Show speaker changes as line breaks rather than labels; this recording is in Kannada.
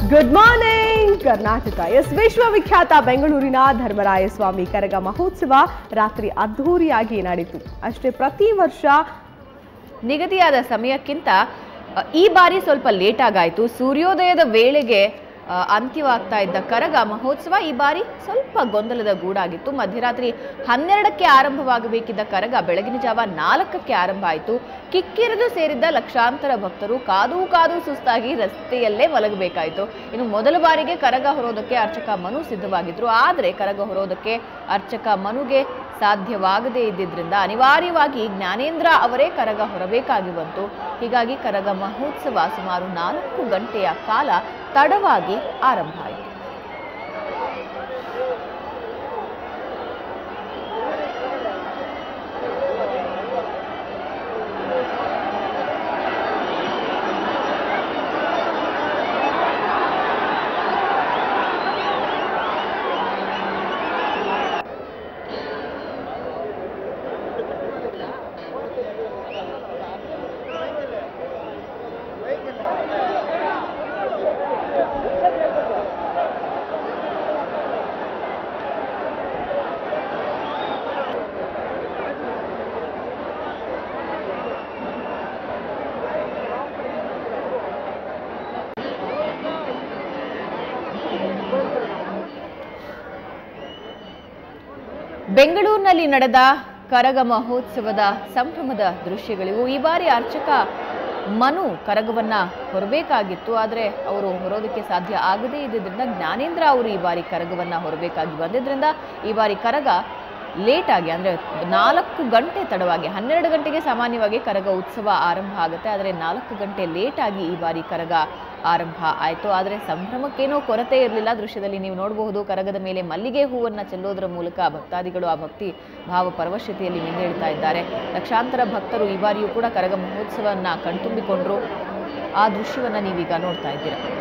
ಗುಡ್ ಮಾರ್ನಿಂಗ್ ಕರ್ನಾಟಕ ಎಸ್ ವಿಶ್ವವಿಖ್ಯಾತ ಬೆಂಗಳೂರಿನ ಧರ್ಮರಾಯ ಸ್ವಾಮಿ ಕರಗ ಮಹೋತ್ಸವ ರಾತ್ರಿ ಅದ್ಧೂರಿಯಾಗಿ ನಡೆಯಿತು ಅಷ್ಟೇ ಪ್ರತಿ ವರ್ಷ
ನಿಗದಿಯಾದ ಸಮಯಕ್ಕಿಂತ ಅ, ಈ ಬಾರಿ ಸ್ವಲ್ಪ ಲೇಟ್ ಆಗಾಯ್ತು ಸೂರ್ಯೋದಯದ ವೇಳೆಗೆ ಅ, ಅಂತ್ಯವಾಗ್ತಾ ಇದ್ದ ಕರಗ ಮಹೋತ್ಸವ ಈ ಬಾರಿ ಸ್ವಲ್ಪ ಗೊಂದಲದ ಗೂಡಾಗಿತ್ತು ಮಧ್ಯರಾತ್ರಿ ಹನ್ನೆರಡಕ್ಕೆ ಆರಂಭವಾಗಬೇಕಿದ್ದ ಕರಗ ಬೆಳಗಿನ ಜಾವ ನಾಲ್ಕಕ್ಕೆ ಆರಂಭ ಆಯಿತು ಕಿಕ್ಕಿರಿದು ಸೇರಿದ್ದ ಲಕ್ಷಾಂತರ ಭಕ್ತರು ಕಾದು ಕಾದು ಸುಸ್ತಾಗಿ ರಸ್ತೆಯಲ್ಲೇ ಮಲಗಬೇಕಾಯಿತು ಇನ್ನು ಮೊದಲ ಬಾರಿಗೆ ಕರಗ ಹೊರೋದಕ್ಕೆ ಅರ್ಚಕ ಮನು ಸಿದ್ಧವಾಗಿದ್ರು ಆದರೆ ಕರಗ ಹೊರೋದಕ್ಕೆ ಅರ್ಚಕ ಮನುಗೆ ಸಾಧ್ಯವಾಗದೇ ಇದ್ದಿದ್ರಿಂದ ಅನಿವಾರ್ಯವಾಗಿ ಜ್ಞಾನೇಂದ್ರ ಅವರೇ ಕರಗ ಹೊರಬೇಕಾಗಿ ಬಂತು ಹೀಗಾಗಿ ಕರಗ ಮಹೋತ್ಸವ ಸುಮಾರು ನಾಲ್ಕು ಗಂಟೆಯ ಕಾಲ ತಡವಾಗಿ ಆರಂಭ ಆಯಿತು ಬೆಂಗಳೂರಿನಲ್ಲಿ ನಡೆದ ಕರಗ ಮಹೋತ್ಸವದ ಸಂಭ್ರಮದ ದೃಶ್ಯಗಳಿವು ಈ ಬಾರಿ ಅರ್ಚಕ ಮನು ಕರಗವನ್ನ ಹೊರಬೇಕಾಗಿತ್ತು ಆದರೆ ಅವರು ಹೊರೋದಕ್ಕೆ ಸಾಧ್ಯ ಆಗದೇ ಇದ್ದಿದ್ದರಿಂದ ಜ್ಞಾನೇಂದ್ರ ಅವರು ಈ ಬಾರಿ ಕರಗವನ್ನ ಹೊರಬೇಕಾಗಿ ಬಂದಿದ್ರಿಂದ ಈ ಬಾರಿ ಕರಗ ಲೇಟ್ ಆಗಿ ಅಂದರೆ ನಾಲ್ಕು ಗಂಟೆ ತಡವಾಗಿ ಹನ್ನೆರಡು ಗಂಟೆಗೆ ಸಾಮಾನ್ಯವಾಗಿ ಕರಗ ಉತ್ಸವ ಆರಂಭ ಆಗುತ್ತೆ ಆದರೆ ನಾಲ್ಕು ಗಂಟೆ ಲೇಟ್ ಆಗಿ ಈ ಬಾರಿ ಕರಗ ಆರಂಭ ಆಯಿತು ಆದರೆ ಸಂಭ್ರಮಕ್ಕೇನೋ ಕೊರತೆ ಇರಲಿಲ್ಲ ದೃಶ್ಯದಲ್ಲಿ ನೀವು ನೋಡಬಹುದು ಕರಗದ ಮೇಲೆ ಮಲ್ಲಿಗೆ ಹೂವನ್ನು ಚೆಲ್ಲೋದರ ಮೂಲಕ ಭಕ್ತಾದಿಗಳು ಆ ಭಕ್ತಿ ಭಾವ ಪರವಶತೆಯಲ್ಲಿ ಮಿಂದೇಳ್ತಾ ಇದ್ದಾರೆ ಲಕ್ಷಾಂತರ ಭಕ್ತರು ಈ ಬಾರಿಯೂ ಕೂಡ ಕರಗ ಮಹೋತ್ಸವವನ್ನು ಕಣ್ತುಂಬಿಕೊಂಡ್ರು ಆ ದೃಶ್ಯವನ್ನು ನೀವೀಗ ನೋಡ್ತಾ ಇದ್ದೀರಾ